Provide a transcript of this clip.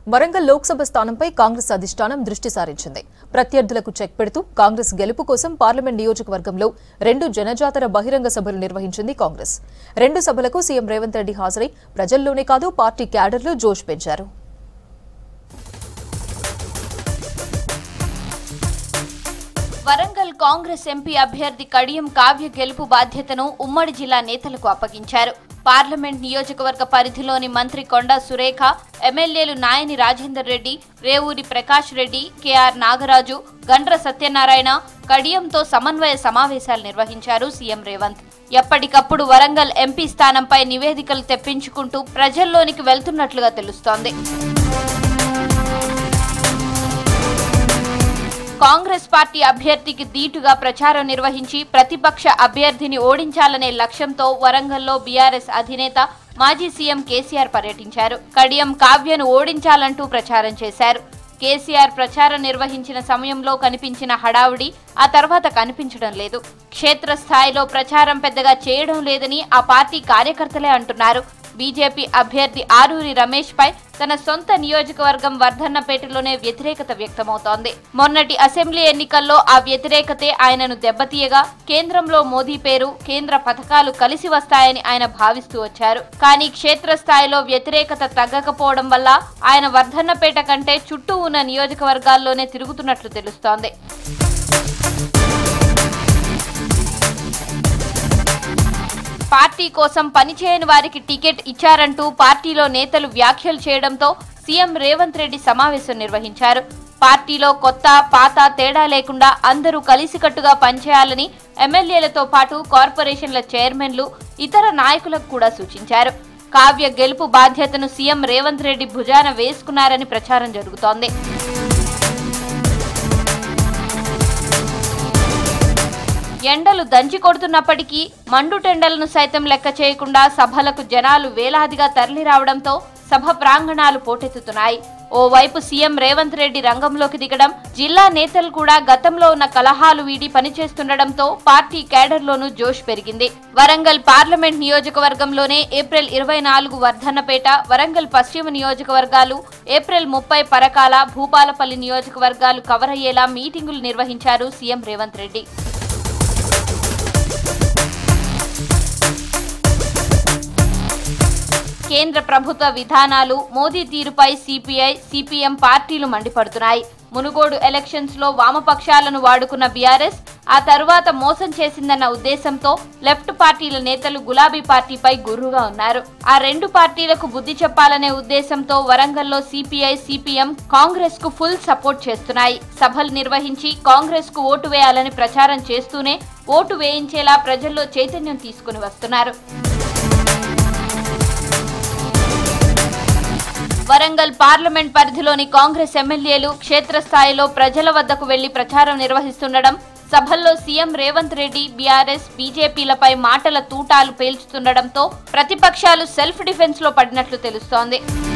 వరంగల్ లోక్సభ స్థానంపై కాంగ్రెస్ అధిష్టానం దృష్టి సారించింది ప్రత్యర్థులకు చెక్ పెడుతూ కాంగ్రెస్ గెలుపు కోసం పార్లమెంట్ నియోజకవర్గంలో రెండు జనజాతర బహిరంగ సభలు నిర్వహించింది కాంగ్రెస్ రెండు సభలకు సీఎం రేవంత్ రెడ్డి హాజరై ప్రజల్లోనే కాదు పార్టీ క్యాడర్లో జోష్ పెంచారు వరంగల్ కాంగ్రెస్ ఎంపీ అభ్యర్థి కడియం కావ్య గెలుపు బాధ్యతను ఉమ్మడి జిల్లా నేతలకు అప్పగించారు పార్లమెంట్ నియోజకవర్గ పరిధిలోని మంత్రి కొండా సురేఖ ఎమ్మెల్యేలు నాయని రాజేందర్ రెడ్డి రేవూరి ప్రకాష్ రెడ్డి కెఆర్ నాగరాజు గండ్ర సత్యనారాయణ కడియంతో సమన్వయ సమావేశాలు నిర్వహించారు సీఎం రేవంత్ ఎప్పటికప్పుడు వరంగల్ ఎంపీ స్థానంపై నివేదికలు తెప్పించుకుంటూ ప్రజల్లోనికి వెళ్తున్నట్లుగా తెలుస్తోంది కాంగ్రెస్ పార్టీ అభ్యర్థికి దీటుగా ప్రచారం నిర్వహించి ప్రతిపక్ష అభ్యర్థిని ఓడించాలనే లక్ష్యంతో వరంగల్లో బీఆర్ఎస్ అధినేత మాజీ సీఎం కేసీఆర్ పర్యటించారు కడియం కావ్యను ఓడించాలంటూ ప్రచారం చేశారు కేసీఆర్ ప్రచారం నిర్వహించిన సమయంలో కనిపించిన హడావుడి ఆ తర్వాత కనిపించడం లేదు క్షేత్రస్థాయిలో ప్రచారం పెద్దగా చేయడం లేదని ఆ పార్టీ కార్యకర్తలే అంటున్నారు బీజేపీ అభ్యర్థి ఆరూరి రమేష్ పై తన సొంత నియోజకవర్గం వర్ధన్నపేటలోనే వ్యతిరేకత వ్యక్తమవుతోంది మొన్నటి అసెంబ్లీ ఎన్నికల్లో ఆ వ్యతిరేకతే ఆయనను దెబ్బతీయగా కేంద్రంలో మోదీ పేరు కేంద్ర పథకాలు కలిసి వస్తాయని ఆయన భావిస్తూ వచ్చారు కానీ క్షేత్రస్థాయిలో వ్యతిరేకత తగ్గకపోవడం వల్ల ఆయన వర్ధన్నపేట కంటే చుట్టూ ఉన్న నియోజకవర్గాల్లోనే తిరుగుతున్నట్లు తెలుస్తోంది పార్టీ కోసం పనిచేయని వారికి టికెట్ ఇచ్చారంటూ పార్టీలో నేతలు వ్యాఖ్యలు చేయడంతో సీఎం రేవంత్ రెడ్డి సమావేశం నిర్వహించారు పార్టీలో కొత్త పాత తేడా లేకుండా అందరూ కలిసికట్టుగా పనిచేయాలని ఎమ్మెల్యేలతో పాటు కార్పొరేషన్ల చైర్మన్లు ఇతర నాయకులకు కూడా సూచించారు కావ్య గెలుపు బాధ్యతను సీఎం రేవంత్ రెడ్డి భుజాన వేసుకున్నారని ప్రచారం జరుగుతోంది ఎండలు దంచి కొడుతున్నప్పటికీ మండుటెండలను సైతం లెక్క చేయకుండా సభలకు జనాలు వేలాదిగా తరలి రావడంతో సభ ప్రాంగణాలు పోటెత్తుతున్నాయి ఓవైపు సీఎం రేవంత్ రెడ్డి రంగంలోకి దిగడం జిల్లా నేతలు కూడా గతంలో ఉన్న కలహాలు వీడి పనిచేస్తుండటంతో పార్టీ కేడర్లోనూ జోష్ పెరిగింది వరంగల్ పార్లమెంట్ నియోజకవర్గంలోనే ఏప్రిల్ ఇరవై నాలుగు వర్ధన్నపేట వరంగల్ పశ్చిమ నియోజకవర్గాలు ఏప్రిల్ ముప్పై పరకాల భూపాలపల్లి నియోజకవర్గాలు కవర్ అయ్యేలా మీటింగులు నిర్వహించారు సీఎం రేవంత్ రెడ్డి కేంద్ర ప్రభుత్వ విధానాలు మోదీ తీరుపై సిపిఐ సిపిఎం పార్టీలు మండిపడుతున్నాయి మునుగోడు ఎలక్షన్స్ లో వామపక్షాలను వాడుకున్న బీఆర్ఎస్ ఆ తరువాత మోసం చేసిందన్న ఉద్దేశంతో లెఫ్ట్ పార్టీల నేతలు గులాబీ పార్టీపై గుర్రుగా ఉన్నారు ఆ రెండు పార్టీలకు బుద్ధి చెప్పాలనే ఉద్దేశంతో వరంగల్లో సిపిఐ సిపిఎం కాంగ్రెస్ కు ఫుల్ సపోర్ట్ చేస్తున్నాయి సభలు నిర్వహించి కాంగ్రెస్ కు ఓటు వేయాలని ప్రచారం చేస్తూనే ఓటు వేయించేలా ప్రజల్లో చైతన్యం తీసుకుని వస్తున్నారు వరంగల్ పార్లమెంట్ పరిధిలోని కాంగ్రెస్ ఎమ్మెల్యేలు క్షేత్రస్థాయిలో ప్రజల వద్దకు వెళ్లి ప్రచారం నిర్వహిస్తుండడం సభల్లో సీఎం రేవంత్ రెడ్డి బీఆర్ఎస్ బీజేపీలపై మాటల తూటాలు పేల్చుతుండటంతో ప్రతిపక్షాలు సెల్ఫ్ డిఫెన్స్ లో పడినట్లు తెలుస్తోంది